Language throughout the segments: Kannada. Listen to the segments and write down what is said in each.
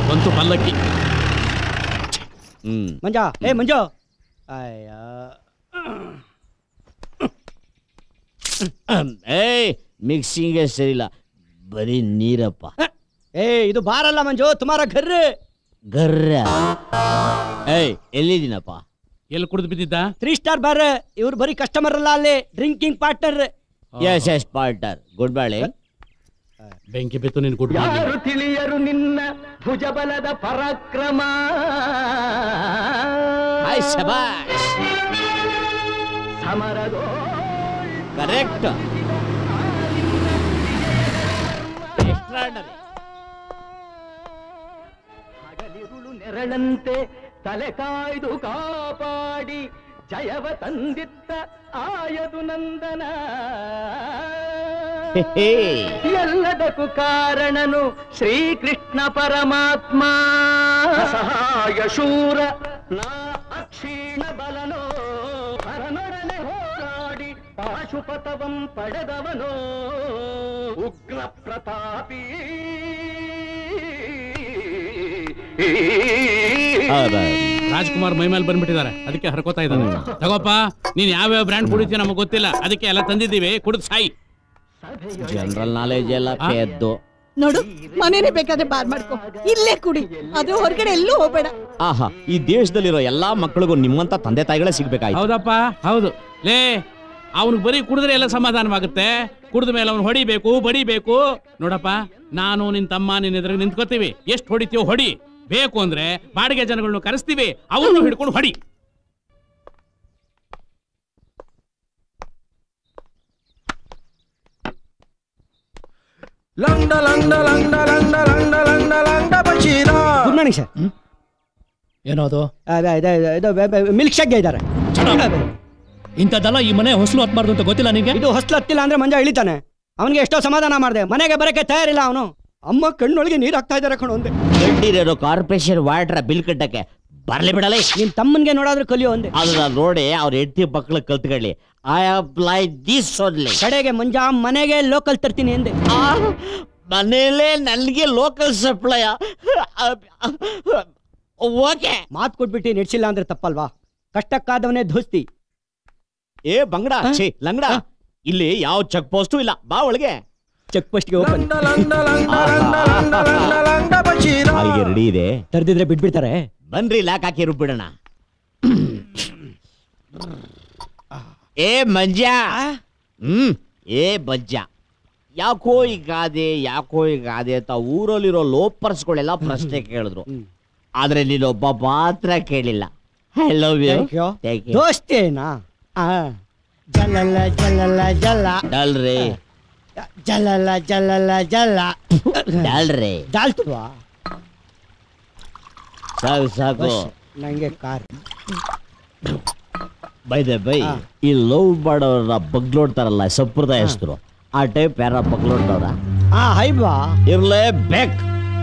ಬಂತು ಪಲ್ಲಕ್ಕಿ ಹ್ಮ್ ಮಂಜ ಏ ಮಂಜು ಅಯ್ಯ ಏಯ್ ಮಿಕ್ಸಿಂಗೇ ಸರಿಯಿಲ್ಲ ಬರೀ ನೀರಪ್ಪ ಏ ಇದು ಬಾರಲ್ಲ ಮಂಜು ತುಮಾರ ಘರ್ರೆ ಗರ್ರ ಏಯ್ ಎಲ್ಲಿದ್ದೀನಪ್ಪ ಎಲ್ಲಿ ಕುಡಿದು ಬಿದ್ದಿದ್ದ ತ್ರೀ ಸ್ಟಾರ್ ಬಾರ್ ಇವ್ರು ಬರೀ ಕಸ್ಟಮರ್ ಅಲ್ಲ ಅಲ್ಲಿ drinking partner S S partner good ಬಾಳೆ ಬೆಂಕಿ ಬಿತ್ತು ನಿನ್ ಗುಡ್ ಯಾರು ತಿಳಿಯರು ನಿನ್ನ ಭುಜಬಲದ ಪರಾಕ್ರಮ ಹಾಯ್ ಶಬಾಷ್ ಸಮರದೋ ಕರೆಕ್ಟ್ ಎಕ್ಸ್ಟ್ರಾಡನರಿ ಹಗಲಿರುಳು ನೆರಳಂತೆ ತಲೆ ಕಾಯ್ದು ಕಾಪಾಡಿ ಜಯವ ತಂದಿತ್ತ ಆಯದು ನಂದನ ಎಲ್ಲದಕ್ಕೂ ಕಾರಣನು ಶ್ರೀಕೃಷ್ಣ ಪರಮಾತ್ಮ ಸಹಾಯ ಶೂರ ನಾ ಅಕ್ಷೀಣ ಬಲನೋ ಹರನೊಡನೆ ಹೋರಾಡಿ ಪಾಶುಪತವಂ ಪಡೆದವನೋ ಉಗ್ರ ಪ್ರತಾಪಿ ರಾಜ್ಕುಮಾರ್ ಮೈ ಮೇಲೆ ಬಂದ್ಬಿಟ್ಟಿದ್ದಾರೆ ಅದಕ್ಕೆ ಹರ್ಕೋತಾ ಇದ್ದಾನೆ ತಗೋಪ್ಪ ನೀನ್ ಯಾವ್ಯಾವ ಬ್ರ್ಯಾಂಡ್ ಕುಡಿತೀಯ ನಮಗೆ ಗೊತ್ತಿಲ್ಲ ಅದಕ್ಕೆ ಎಲ್ಲ ತಂದಿದ್ದೀವಿ ಕುಡಿದು ಸಾಯಿ ಜನರಲ್ ನಾಲೆಜ್ ಎಲ್ಲ ಪೆದ್ದು ನೋಡು ಮನೇನೆ ಬೇಕಾದ್ರೆ ಬಾರ್ ಮಾಡ್ಕೊ ಇಲ್ಲೇ ಕುಡಿ ಅದು ಹೊರಗಡೆ ಎಲ್ಲೂ ಹೋಗ್ಬೇಡ ಆಹಾ ಈ ದೇಶದಲ್ಲಿರೋ ಎಲ್ಲಾ ಮಕ್ಕಳಿಗೂ ನಿಮ್ಮಂತ ತಂದೆ ತಾಯಿಗಳೇ ಸಿಗ್ಬೇಕಾಯ್ತು ಹೌದಪ್ಪ ಹೌದು ಲೇ ಅವನಿಗೆ ಬರೀ ಕುಡಿದ್ರೆ ಎಲ್ಲ ಸಮಾಧಾನವಾಗುತ್ತೆ ಕುಡಿದ ಮೇಲೆ ಅವ್ನು ಹೊಡಿಬೇಕು ಬಡಿಬೇಕು ನೋಡಪ್ಪ ನಾನು ನಿನ್ ತಮ್ಮ ನಿನ್ನ ಎದುರಿಗೆ ನಿಂತ್ಕೋತೀವಿ ಎಷ್ಟು ಹೊಡಿತೀವೋ ಹೊಡಿ ಬೇಕು ಅಂದ್ರೆ ಬಾಡಿಗೆ ಜನಗಳನ್ನ ಕರೆಸ್ತೀವಿ ಅವ್ರನ್ನು ಹಿಡ್ಕೊಂಡು ಹೊಡಿ ಲಂಡ ಲಂಡ ಲಂಡ ಲಂಡ ಲಂಡ ಲಂಡ ಲಂಡ ಬಶೀರ ಗುಡ್ ಮಾರ್ನಿಂಗ್ ಸರ್ ಏನೋದು ಇದು ಮಿಲ್ಕ್ ಶೇಕ್ ಇದ್ದಾರೆ ಇಂಥದ್ದೆಲ್ಲ ಈ ಮನೆ ಹೊಸಲು ಹತ್ಬಾರ್ದು ಅಂತ ಗೊತ್ತಿಲ್ಲ ನಿಂಗೆ ಇದು ಹೊಸ್ಲು ಹತ್ತಿಲ್ಲ ಅಂದ್ರೆ ಮಂಜ ಇಳಿತಾನೆ ಅವನಿಗೆ ಎಷ್ಟೋ ಸಮಾಧಾನ ಮಾಡಿದೆ ಮನೆಗೆ ಬರಕ್ಕೆ ತಯಾರಿಲ್ಲ ಅವನು ಅಮ್ಮ ಕಣ್ಣೊಳಗೆ ನೀರು ಹಾಕ್ತಾ ಇದ್ದಾರೆ ಕಣೋ ಒಂದೇ ಗಡ್ಡಿರೋ ಕಾರ್ಪೊರೇಷನ್ ವಾಟರ್ ಬಿಲ್ ಕಟ್ಟಕ್ಕೆ ಬರ್ಲಿ ಬಿಡಲೇ ನಿನ್ ತಮ್ಮನ್ಗೆ ನೋಡಾದ್ರೂ ಕಲಿಯೋ ಒಂದೇ ಅದನ್ನ ನೋಡಿ ಅವ್ರ ಹೆಂಡತಿ ಮಕ್ಕಳು ಕಲ್ತ್ಕೊಳ್ಳಿ ಐ ಅಪ್ಲೈ ದಿಸ್ ಓನ್ಲಿ ಕಡೆಗೆ ಮಂಜ ಮನೆಗೆ ಲೋಕಲ್ ತರ್ತೀನಿ ಎಂದೆ ಮನೇಲೆ ನನಗೆ ಲೋಕಲ್ ಸಪ್ಲೈ ಓಕೆ ಮಾತು ಕೊಟ್ಬಿಟ್ಟು ನಡೆಸಿಲ್ಲ ಅಂದ್ರೆ ತಪ್ಪಲ್ವಾ ಕಷ್ಟಕ್ಕಾದವನೇ ಧೋಸ್ತಿ ಏ ಬಂಗಡ ಛೀ ಲಂಗಡ ಇಲ್ಲಿ ಯಾವ ಚೆಕ್ ಪೋಸ್ಟು ಇಲ್ಲ ಬಾ ಒಳಗೆ ಚೆಕ್ ಪೋಸ್ಟ್ಗೆ ಓಪನ್ ಲಂಡ ಲಂಡ ಲಂಡ ಲಂಡ ಲಂಡ ಲಂಡ ಲಂಡ ಬಶೀರ ಅಲ್ಲಿಗೆ ರೆಡಿ ಇದೆ ತರ್ದಿದ್ರೆ ಬಿಟ್ಬಿಡ್ತಾರೆ ಬನ್ರಿ ಲಾಕ್ ಹಾಕಿ ರುಬ್ಬಿಡೋಣ ಏ ಮಂಜ ಹ್ಮ್ ಏ ಬಜ್ಜ ಯಾಕೋ ಈ ಗಾದೆ ಯಾಕೋ ಈ ಗಾದೆ ಅಂತ ಊರಲ್ಲಿರೋ ಲೋಪರ್ಸ್ಗಳೆಲ್ಲ ಪ್ರಶ್ನೆ ಕೇಳಿದ್ರು ಆದ್ರೆ ನೀನೊಬ್ಬ ಮಾತ್ರ ಕೇಳಿಲ್ಲ I love you Thank you. ದೋಸ್ತಿನಾ ಆ ಜಲಲ ಜಲಲ ಜಲ ಡಲ್ರಿ ಜಲಲ ಜಲಲ ಜಲ ಡಲ್ರಿ ಡಾಲ್ತುವಾ ಸಾಕು ಸಾಕು ನಂಗೆ ಕಾರ್ ಬೈದೆ ಬೈ ಹಾ. ಈ ಲವ್ ಮಾಡೋರ ಬಗ್ಲೋಡ್ತಾರಲ್ಲ ಸಂಪ್ರದಾಯಸ್ಥರು ಆ ಟೈಪ್ ಯಾರ ಬಗ್ಲೋಡ್ತಾರ ಆ ಹೈಬಾ ಇರ್ಲೇಬೇಕು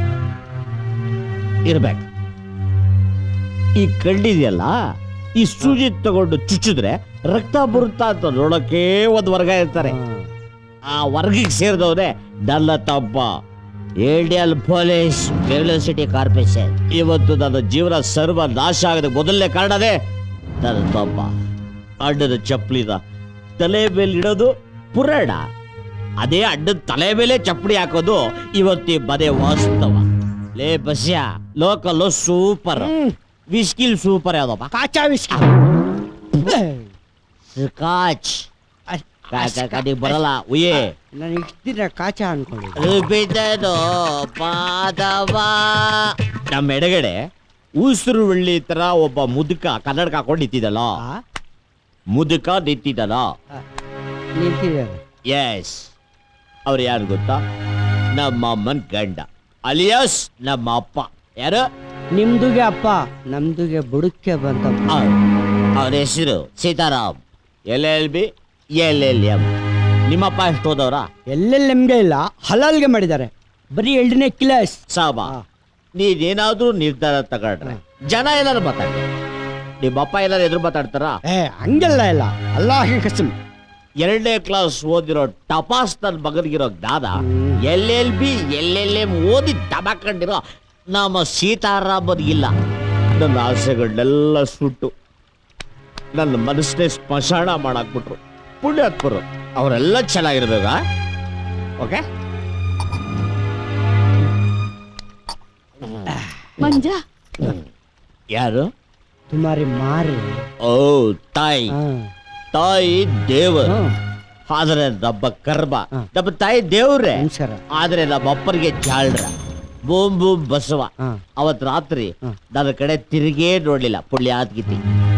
ಇರ್ಬೇಕು ಈ ಕಳ್ಳಿದೆಯಲ್ಲ ಈ ಸೂಜಿ ತಗೊಂಡು ಚುಚ್ಚಿದ್ರೆ ರಕ್ತ ಬರುತ್ತಾ ಅಂತ ನೋಡಕ್ಕೆ ಒಂದ್ ವರ್ಗ ಇರ್ತಾರೆ ಆ ವರ್ಗಕ್ಕೆ ಸೇರಿದವನೇ ನನ್ನ ತಪ್ಪ ideal police Bengaluru city corporation ಇವತ್ತು ನನ್ನ ಜೀವನ ಸರ್ವ ನಾಶ ಆಗದ ಮೊದಲನೇ ಕಾರಣನೇ ನನ್ನ ತಪ್ಪ ಅಡ್ಡದ ಚಪ್ಪಲಿದ ತಲೆ ಮೇಲೆ ಇಡೋದು ಪುರಾಣ ಅದೇ ಅಡ್ಡದ ತಲೆ ಮೇಲೆ ಚಪ್ಪಡಿ ಹಾಕೋದು ಇವತ್ತಿ ಬದೇ ವಾಸ್ತವ ಲೇ ಬಸ್ಯ ಲೋಕಲ್ಲು ಸೂಪರ್ ವಿಸ್ಕಿಲ್ ಸೂಪರ್ ಯಾವ್ದಪ್ಪ ಕಾಚಾ ವಿಸ್ಕಿ ಸ್ಕಾಚ್ ಕಡೆ ಬರಲ್ಲ ಉಯೇ ನಾನು ಇಷ್ಟಿದ್ರೆ ಕಾಚಾ ಅನ್ಕೊಂಡಿದ್ದೆ ರುಬಿದನು ಪಾದವ ನಮ್ಮ ಎಡಗಡೆ ಉಸಿರು ಒಳ್ಳಿ ತರ ಒಬ್ಬ ಮುದುಕ ಕನ್ನಡಕ ಹಾಕೊಂಡು ನಿಂತಿದ್ದಲ್ಲ ಆ? ಮುದುಕ ನಿಂತಿದ್ದಲ್ಲ ಆ, ನಿಂತಿದ್ದಾರೆ ಎಸ್ ಅವ್ರು ಯಾರು ಗೊತ್ತಾ ನಮ್ಮ ಅಮ್ಮನ್ ಗಂಡ ಅಲಿಯಾಸ್ ನಮ್ಮ ಅಪ್ಪ ಯಾರು ನಿಮ್ದುಗೆ ಅಪ್ಪ ನಮ್ದುಗೆ ಬುಡಕ್ಕೆ ಬಂತಪ್ಪ ಅವ್ರ ಹೆಸರು Sitaram L L B L L M ನಿಮ್ಮಪ್ಪ ಎಷ್ಟು ಹೋದವ್ರ ಎಲ್ಲೆಲ್ಲಿ ನಮ್ಗೆ ಇಲ್ಲ ಹಲಾಲ್ಗೆ ಮಾಡಿದ್ದಾರೆ ಬರೀ ಎರಡನೇ ಕ್ಲಾಸ್ ಸಾಬಾ ಹಾ. ನೀನೇನಾದ್ರೂ ನಿರ್ಧಾರ ತಗೊಂಡ್ರೆ ಜನ ಏನಾದ್ರು ಮಾತಾಡ್ತಾರೆ ನಿಮ್ಮಪ್ಪ ಏನಾದ್ರು ಎದುರು ಮಾತಾಡ್ತಾರ ಏ ಹಂಗೆಲ್ಲ ಇಲ್ಲ ಅಲ್ಲಾಹಿ ಕಸಮ್ ಎರಡನೇ ಕ್ಲಾಸ್ ಓದಿರೋ ಟಪಾಸ್ ನನ್ ಮಗನಿಗಿರೋ ಜ್ಞಾನ L L B L L M ಓದಿ ದಬಾಕೊಂಡಿರೋ ನಮ್ಮ ಸೀತಾರಾಮನಿಗಿಲ್ಲ ನನ್ನ ಆಸೆಗಳನ್ನೆಲ್ಲ ಸುಟ್ಟು ನನ್ನ ಮನಸ್ಸನ್ನೇ ಸ್ಮಶಾನ ಮಾಡಾಕ್ಬಿಟ್ರು ಪುಣ್ಯಾತ್ಮರು ಅವರೆಲ್ಲ ಚೆನ್ನಾಗಿರ್ಬೇಕಾ ಓಕೆ ಮಂಜ ಯಾರು ತುಮಾರಿ ಮಾರಿ ಓ ತಾಯಿ ಹಾ. ತಾಯಿ ದೇವರು ಹಾ. ಆದ್ರೆ ನಮ್ಮ ಕರ್ಮ ಹಾ. ನಮ್ಮ ತಾಯಿ ದೇವ್ರೆ ನಮಸ್ಕಾರ ಆದ್ರೆ ನಮ್ಮ ಅಪ್ಪನಿಗೆ ಜಾಳ್ರ ಬೂಮ್ ಬೂಮ್ ಬಸವ ಹಾ. ಅವತ್ ರಾತ್ರಿ ಹಾ. ನನ್ನ ಕಡೆ ತಿರುಗೇ ನೋಡ್ಲಿಲ್ಲ ಪುಣ್ಯಾತ್ಗಿತಿ